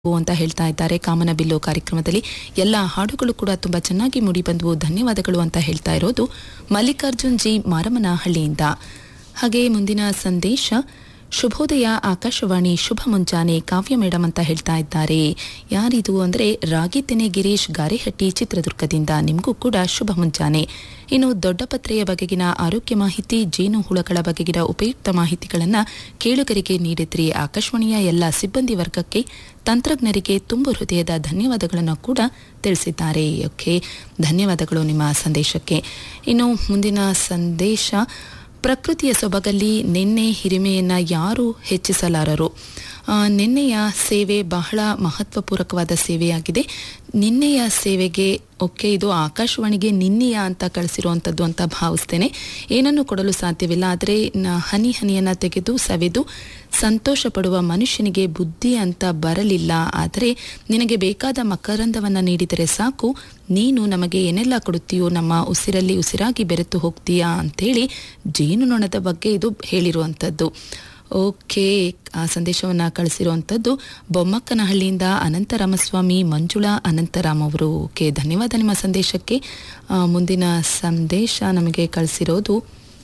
ಅಂತ ಹೇಳ್ತಾ ಇದ್ದಾರೆ ಕಾಮನಬಿಲ್ಲು ಕಾರ್ಯಕ್ರಮದಲ್ಲಿ ಎಲ್ಲ ಹಾಡುಗಳು ಕೂಡ ತುಂಬಾ ಚೆನ್ನಾಗಿ ಮೂಡಿ ಬಂದವು ಧನ್ಯವಾದಗಳು ಅಂತ ಹೇಳ್ತಾ ಇರೋದು ಮಲ್ಲಿಕಾರ್ಜುನ್ ಜಿ ಮಾರಮ್ಮನಹಳ್ಳಿಯಿಂದ ಹಾಗೆ ಮುಂದಿನ ಸಂದೇಶ ಶುಭೋದಯ ಆಕಾಶವಾಣಿ ಶುಭ ಮುಂಜಾನೆ ಕಾವ್ಯ ಮೇಡಮ್ ಅಂತ ಹೇಳ್ತಾ ಇದ್ದಾರೆ ಯಾರಿದು ಅಂದ್ರೆ ರಾಗಿತೆನೆ ಗಿರೀಶ್ ಗಾರೆಹಟ್ಟಿ ಚಿತ್ರದುರ್ಗದಿಂದ ನಿಮಗೂ ಕೂಡ ಶುಭ ಮುಂಜಾನೆ ಇನ್ನು ದೊಡ್ಡಪತ್ರೆಯ ಬಗೆಗಿನ ಆರೋಗ್ಯ ಮಾಹಿತಿ ಜೇನು ಹುಳಗಳ ಬಗೆಗಿನ ಉಪಯುಕ್ತ ಮಾಹಿತಿಗಳನ್ನು ಕೇಳುಗರಿಗೆ ನೀಡಿದ್ರಿ ಆಕಾಶವಾಣಿಯ ಎಲ್ಲ ಸಿಬ್ಬಂದಿ ವರ್ಗಕ್ಕೆ ತಂತ್ರಜ್ಞರಿಗೆ ತುಂಬು ಹೃದಯದ ಧನ್ಯವಾದಗಳನ್ನು ಕೂಡ ತಿಳಿಸಿದ್ದಾರೆ ಓಕೆ ಧನ್ಯವಾದಗಳು ನಿಮ್ಮ ಸಂದೇಶಕ್ಕೆ ಇನ್ನು ಮುಂದಿನ ಸಂದೇಶ ಪ್ರಕೃತಿಯ ಸೊಬಗಲ್ಲಿ ನಿನ್ನೆ ಹಿರಿಮೆಯನ್ನ ಯಾರು ಹೆಚ್ಚಿಸಲಾರರು ಆ, ನಿನ್ನೆಯ ಸೇವೆ ಬಹಳ ಮಹತ್ವಪೂರ್ವಕವಾದ ಸೇವೆಯಾಗಿದೆ ನಿನ್ನೆಯ ಸೇವೆಗೆ ಓಕೆ ಇದು ಆಕಾಶವಾಣಿಗೆ ನಿನ್ನೆಯ ಅಂತ ಕಳಿಸಿರುವಂಥದ್ದು ಅಂತ ಭಾವಿಸ್ತೇನೆ ಏನನ್ನು ಕೊಡಲು ಸಾಧ್ಯವಿಲ್ಲ ಆದರೆ ನ- ಹನಿ ಹನಿಯನ್ನ ತೆಗೆದು ಸವೆದು ಸಂತೋಷ ಪಡುವ ಮನುಷ್ಯನಿಗೆ ಬುದ್ಧಿ ಅಂತ ಬರಲಿಲ್ಲ ಆದರೆ ನಿನಗೆ ಬೇಕಾದ ಮಕರಂದವನ್ನ ನೀಡಿದರೆ ಸಾಕು ನೀನು ನಮಗೆ ಏನೆಲ್ಲ ಕೊಡುತ್ತೀಯೋ ನಮ್ಮ ಉಸಿರಲ್ಲಿ ಉಸಿರಾಗಿ ಬೆರೆತು ಹೋಗ್ತೀಯಾ ಅಂತೇಳಿ ಜೇನುನೊಣದ ಬಗ್ಗೆ ಇದು ಹೇಳಿರುವಂಥದ್ದು ಓಕೆ ಆ ಸಂದೇಶವನ್ನು ಕಳಿಸಿರುವಂಥದ್ದು ಬೊಮ್ಮಕ್ಕನಹಳ್ಳಿಯಿಂದ ಅನಂತರಾಮಸ್ವಾಮಿ ಮಂಜುಳಾ ಅನಂತರಾಮ್ ಅವರು ಓಕೆ ಧನ್ಯವಾದ ನಿಮ್ಮ ಸಂದೇಶಕ್ಕೆ ಆ, ಮುಂದಿನ ಸಂದೇಶ ನಮಗೆ ಕಳಿಸಿರೋದು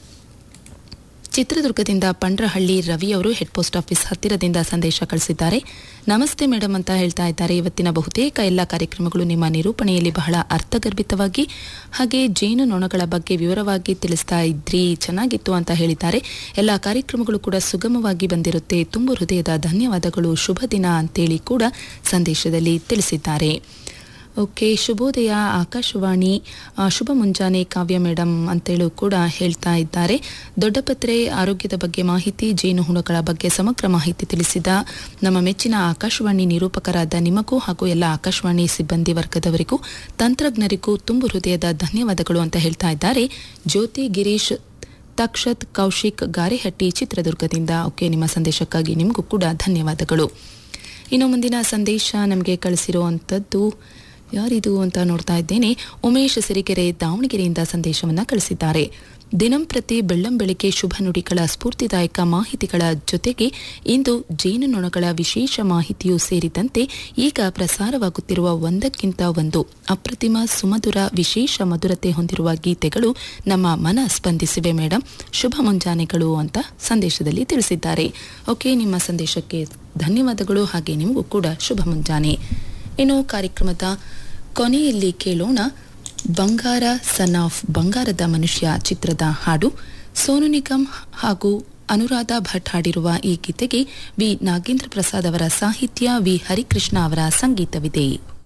ಚಿತ್ರದುರ್ಗದಿಂದ ಪಂಡ್ರಹಳ್ಳಿ ರವಿ ಅವರು ಹೆಡ್ ಪೋಸ್ಟ್ ಆಫೀಸ್ ಹತ್ತಿರದಿಂದ ಸಂದೇಶ ಕಳಿಸಿದ್ದಾರೆ ನಮಸ್ತೆ ಮೇಡಮ್ ಅಂತ ಹೇಳ್ತಾ ಇದ್ದಾರೆ ಇವತ್ತಿನ ಬಹುತೇಕ ಎಲ್ಲ ಕಾರ್ಯಕ್ರಮಗಳು ನಿಮ್ಮ ನಿರೂಪಣೆಯಲ್ಲಿ ಬಹಳ ಅರ್ಥಗರ್ಭಿತವಾಗಿ ಹಾಗೆ ಜೇನು ನೊಣಗಳ ಬಗ್ಗೆ ವಿವರವಾಗಿ ತಿಳಿಸ್ತಾ ಇದ್ರಿ ಚೆನ್ನಾಗಿತ್ತು ಅಂತ ಹೇಳಿದ್ದಾರೆ ಎಲ್ಲ ಕಾರ್ಯಕ್ರಮಗಳು ಕೂಡ ಸುಗಮವಾಗಿ ಬಂದಿರುತ್ತೆ ತುಂಬು ಹೃದಯದ ಧನ್ಯವಾದಗಳು ಶುಭ ದಿನ ಅಂತೇಳಿ ಕೂಡ ಸಂದೇಶದಲ್ಲಿ ತಿಳಿಸಿದ್ದಾರೆ ಓಕೆ ಶುಭೋದಯ ಆಕಾಶವಾಣಿ ಆ, ಶುಭ ಮುಂಜಾನೆ ಕಾವ್ಯ ಮೇಡಮ್ ಅಂತೇಳಿ ಕೂಡ ಹೇಳ್ತಾ ಇದ್ದಾರೆ ದೊಡ್ಡಪತ್ರೆ ಆರೋಗ್ಯದ ಬಗ್ಗೆ ಮಾಹಿತಿ ಜೇನುಹುಳುಗಳ ಬಗ್ಗೆ ಸಮಗ್ರ ಮಾಹಿತಿ ತಿಳಿಸಿದ ನಮ್ಮ ಮೆಚ್ಚಿನ ಆಕಾಶವಾಣಿ ನಿರೂಪಕರಾದ ನಿಮಗೂ ಹಾಗೂ ಎಲ್ಲ ಆಕಾಶವಾಣಿ ಸಿಬ್ಬಂದಿ ವರ್ಗದವರಿಗೂ ತಂತ್ರಜ್ಞರಿಗೂ ತುಂಬು ಹೃದಯದ ಧನ್ಯವಾದಗಳು ಅಂತ ಹೇಳ್ತಾ ಇದ್ದಾರೆ ಜ್ಯೋತಿ ಗಿರೀಶ್ ತಕ್ಷತ್ ಕೌಶಿಕ್ ಗಾರೆಹಟ್ಟಿ ಚಿತ್ರದುರ್ಗದಿಂದ ಓಕೆ ನಿಮ್ಮ ಸಂದೇಶಕ್ಕಾಗಿ ನಿಮಗೂ ಕೂಡ ಧನ್ಯವಾದಗಳು ಇನ್ನು ಮುಂದಿನ ಸಂದೇಶ ನಮಗೆ ಕಳಿಸಿರುವಂಥದ್ದು ಯಾರಿದು ಅಂತ ನೋಡ್ತಾ ಇದ್ದೇನೆ ಉಮೇಶ್ ಸಿರಿಗೆರೆ ದಾವಣಗೆರೆಯಿಂದ ಸಂದೇಶವನ್ನ ಕಳಿಸಿದ್ದಾರೆ ದಿನಂಪ್ರತಿ ಬೆಳ್ಳಂಬೆಳಿಗ್ಗೆ ಶುಭ ನುಡಿಗಳ ಸ್ಫೂರ್ತಿದಾಯಕ ಮಾಹಿತಿಗಳ ಜೊತೆಗೆ ಇಂದು ಜೇನುನೊಣಗಳ ವಿಶೇಷ ಮಾಹಿತಿಯೂ ಸೇರಿದಂತೆ ಈಗ ಪ್ರಸಾರವಾಗುತ್ತಿರುವ ಒಂದಕ್ಕಿಂತ ಒಂದು ಅಪ್ರತಿಮ ಸುಮಧುರ ವಿಶೇಷ ಮಧುರತೆ ಹೊಂದಿರುವ ಗೀತೆಗಳು ನಮ್ಮ ಮನ ಸ್ಪಂದಿಸಿವೆ ಮೇಡಮ್ ಶುಭ ಮುಂಜಾನೆಗಳು ಅಂತ ಸಂದೇಶದಲ್ಲಿ ತಿಳಿಸಿದ್ದಾರೆ ಓಕೆ ನಿಮ್ಮ ಸಂದೇಶಕ್ಕೆ ಧನ್ಯವಾದಗಳು ಹಾಗೆ ನಿಮಗೂ ಕೂಡ ಶುಭ ಮುಂಜಾನೆ ಇನ್ನು ಕಾರ್ಯಕ್ರಮದ ಕೊನೆಯಲ್ಲಿ ಕೇಳೋಣ ಬಂಗಾರ ಸನ್ ಆಫ್ ಬಂಗಾರದ ಮನುಷ್ಯ ಚಿತ್ರದ ಹಾಡು ಸೋನು ನಿಗಮ್ ಹಾಗೂ ಅನುರಾಧ ಭಟ್ ಹಾಡಿರುವ ಈ ಗೀತೆಗೆ ವಿ ನಾಗೇಂದ್ರ ಪ್ರಸಾದ್ ಅವರ ಸಾಹಿತ್ಯ ವಿ ಹರಿಕೃಷ್ಣ ಅವರ ಸಂಗೀತವಿದೆ